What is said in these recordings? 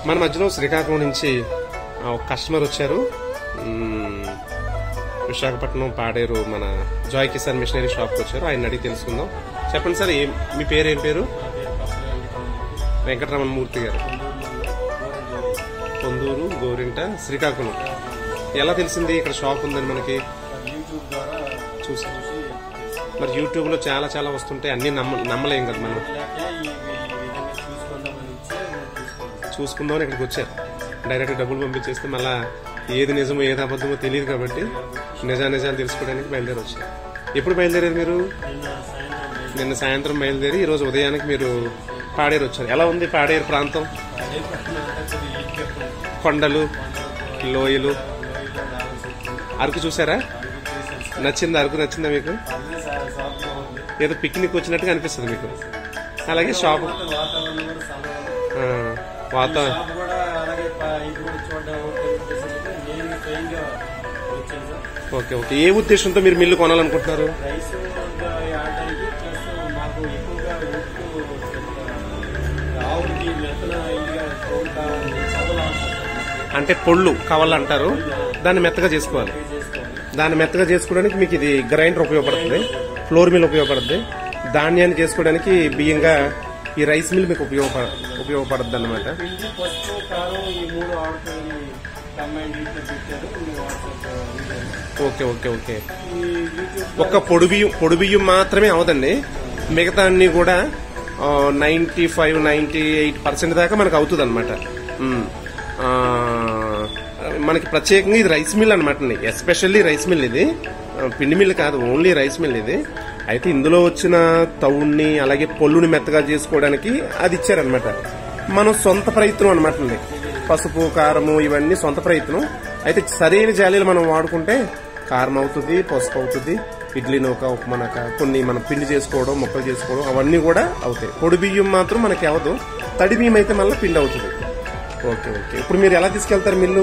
మన మధ్యలో శ్రీకాకుళం నుంచి ఆ, ఒక కస్టమర్ వచ్చారు మ్మ్, విశాఖపట్నం పాడేరు మన జాయ్ కిసాన్ మిషనరీ షాప్కి వచ్చారు ఆయన అడిగి తెలుసుకుందాం చెప్పండి సార్ ఏం మీ పేరు ఏం పేరు వెంకటరమణ మూర్తి గారు పొందూరు గోరింట శ్రీకాకుళం ఎలా తెలిసింది ఇక్కడ షాప్ ఉందని మనకి యూట్యూబ్ ద్వారా చూసి చూసి మరి యూట్యూబ్ లో చాలా చాలా వస్తుంటాయి అన్ని నమ్మ నమ్మలేం కదా మనం లేక ఈ ఈ విధంగా చూసుకుందామని ఇచ్చే తీసుకున్నాం చూసుకుందామని ఇక్కడికి వచ్చారు డైరెక్ట్ డబ్బులు పంపించేస్తే మళ్ళా ఏది నిజమో ఏది అబద్ధమో తెలియదు కాబట్టి నిజా నిజాలు తెలుసుకోవడానికి బయలుదేరి వచ్చారు ఎప్పుడు బయలుదేరారు మీరు నిన్న సాయంత్రం నిన్న సాయంత్రం బయలుదేరి ఈ రోజు ఉదయానికి మీరు పాడేరు వచ్చారు ఎలా ఉంది పాడేరు ప్రాంతం అదే పక్కన అంతా కొద్దిగా ఈట్ కెప్ట్ కొండలు లోయలు అరకు చూసారా నచ్చిందా అరకు నచ్చిందా మీకు అదే షాప్లో ఉంది ఏదో పిక్నిక్ వచ్చినట్టుగా అనిపిస్తుంది మీకు అలాగే షాప్ వాతావరణం కూడా చాలా ఆ, వాతావరణం షాప్ కూడా అలాగే ప- ఇది కూడా చూడడం ఉద్దేశంతో నేను స్వయంగా వచ్చాను సార్ ఓకే ఓకే ఏ ఉద్దేశంతో మీరు మిల్లు కొనాలనుకుంటున్నారు రైస్ ఆడడానికి ప్లస్ మాకు ఎక్కువగా ఉప్పు ఆవుకి మెత్తన ఇదిగా తోలు కావాలి చదవాలి అంటే పొళ్ళు కవల్ అంటారు దాన్ని మెత్తగా చేసుకోవాలి చేసుకోవాలి దాన్ని మెత్తగా చేసుకోవడానికి మీకు ఇది గ్రైండర్ ఉపయోగపడుతుంది ఫ్లోర్ మిల్ ఉపయోగపడుతుంది ధాన్యాన్ని చేసుకోవడానికి బియ్యంగా ఈ రైస్ మిల్ మీకు ఉపయోగపడ ఉపయోగపడుతుంది అనమాట పిండి పసుపు కారం ఈ మూడు ఆడుతుంది కంబైన్ ఇట్లా పెట్టారు ఈ వాట్సాప్ వీడియోలో. ఓకే ఓకే ఓకే ఈ యూట్యూబ్ ఒక్క పొడి బియ్యం పొడి బియ్యం మాత్రమే అవదండి మిగతా అన్ని కూడా ninety five ninety eight percent దాకా మనకు అవుతుంది అనమాట మనకి ప్రత్యేకంగా ఇది రైస్ మిల్ అనమాట ఎస్పెషల్లీ రైస్ మిల్ ఇది ఆ, పిండి మిల్ కాదు ఓన్లీ రైస్ మిల్ ఇది అయితే ఇందులో వచ్చిన తవుణ్ణి అలాగే పొల్లుని మెత్తగా చేసుకోవడానికి అది ఇచ్చారనమాట మనం సొంత ప్రయత్నం అనమాట పసుపు కారము ఇవన్నీ సొంత ప్రయత్నం అయితే సరైన జాలీలు మనం వాడుకుంటే కారం అవుతుంది పసుపు అవుతుంది ఇడ్లీ నూక ఉప్మానక కొన్ని మనం పిండి చేసుకోవడం మొక్కలు చేసుకోవడం అవన్నీ కూడా అవుతాయి పొడి బియ్యం మాత్రం మనకి అవదు తడి బియ్యం అయితే మళ్ళీ పిండి అవుతుంది ఓకే ఓకే ఇప్పుడు మీరు ఎలా తీసుకెళ్తారు మిల్లు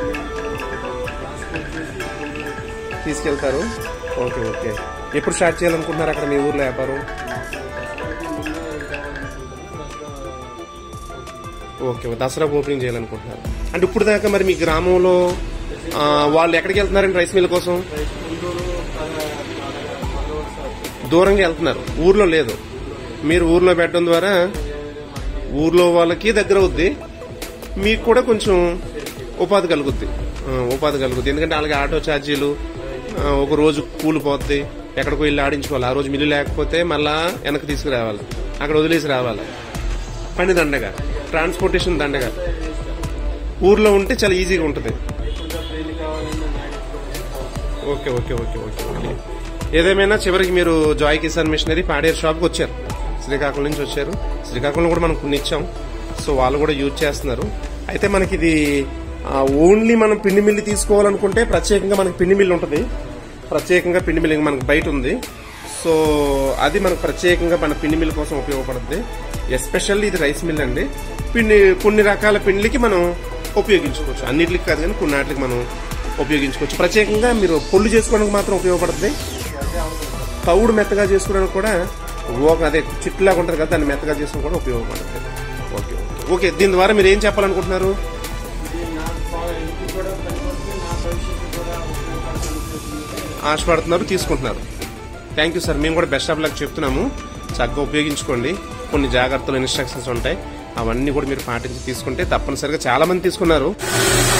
తీసుకెళ్తారు ఓకే ఓకే ఎప్పుడు స్టార్ట్ చేయాలనుకుంటున్నారు అక్కడ మీ ఊర్లో వ్యాపారం ఓకే దసరాకు ఓపెనింగ్ చేయాలనుకుంటున్నారు అంటే ఇప్పుడు దాకా మరి మీ గ్రామంలో ఆ, వాళ్ళు ఎక్కడికి వెళ్తున్నారండి రైస్ మిల్ కోసం దూరంగా వెళ్తున్నారు ఊర్లో లేదు మీరు ఊర్లో పెట్టడం ద్వారా ఊర్లో వాళ్ళకి దగ్గర అవుద్ది మీకు కూడా కొంచెం ఉపాధి కలుగుద్ది ఆ, ఉపాధి కలుగుద్ది ఎందుకంటే అలాగే ఆటో ఛార్జీలు ఆ, ఒక రోజు కూలిపోద్ది ఎక్కడికో వెళ్ళి ఆడించుకోవాలి ఆ రోజు మిల్లు లేకపోతే మళ్ళా వెనక్కి తీసుకురావాలి అక్కడ వదిలేసి రావాలి పని దండగా ట్రాన్స్పోర్టేషన్ దండగా ఊర్లో ఉంటే చాలా ఈజీగా ఉంటుంది okay okay okay okay okay ఏదేమైనా చివరికి మీరు జాయ్ కిసాన్ మిషనరీ పాడేరు షాప్కి వచ్చారు శ్రీకాకుళం నుంచి వచ్చారు శ్రీకాకుళం కూడా మనం కొన్ని ఇచ్చాం సో వాళ్ళు కూడా యూజ్ చేస్తున్నారు అయితే మనకి ఇది ఓన్లీ మనం పిండి మిల్లి తీసుకోవాలనుకుంటే ప్రత్యేకంగా మనకి పిండి మిల్లు ఉంటుంది ప్రత్యేకంగా పిండి మిల్లు మనకు బయట ఉంది సో అది మనకు ప్రత్యేకంగా మన పిండి మిల్ కోసం ఉపయోగపడుతుంది ఎస్పెషల్లీ ఇది రైస్ మిల్ అండి పిండి కొన్ని రకాల పిండికి మనం ఉపయోగించుకోవచ్చు అన్నిటికి కాదు కానీ కొన్ని వాటికి మనం ఉపయోగించుకోవచ్చు ప్రత్యేకంగా మీరు పొల్లు చేసుకోవడానికి మాత్రం ఉపయోగపడుతుంది తౌడు మెత్తగా చేసుకోవడానికి కూడా ఒక అదే చిట్లాగా ఉంటుంది కదా దాన్ని మెత్తగా చేసుకోవడం కూడా ఉపయోగపడుతుంది ఓకే ఓకే ఓకే దీని ద్వారా మీరు ఏం చెప్పాలనుకుంటున్నారు ఇది నాకు బాగా ఇంటికి కూడా పనికొస్తుంది నా భవిష్యత్తు కూడా ఉపయోగపడుతుంది ఆశపడుతున్నారు తీసుకుంటున్నారు థ్యాంక్ యూ సార్ మేము కూడా బెస్ట్ ఆఫ్ లక్ చెప్తున్నాము చక్కగా ఉపయోగించుకోండి కొన్ని జాగ్రత్తలు ఇన్స్ట్రక్షన్స్ ఉంటాయి అవన్నీ కూడా మీరు పాటించి తీసుకుంటే తప్పనిసరిగా చాలా మంది తీసుకున్నారు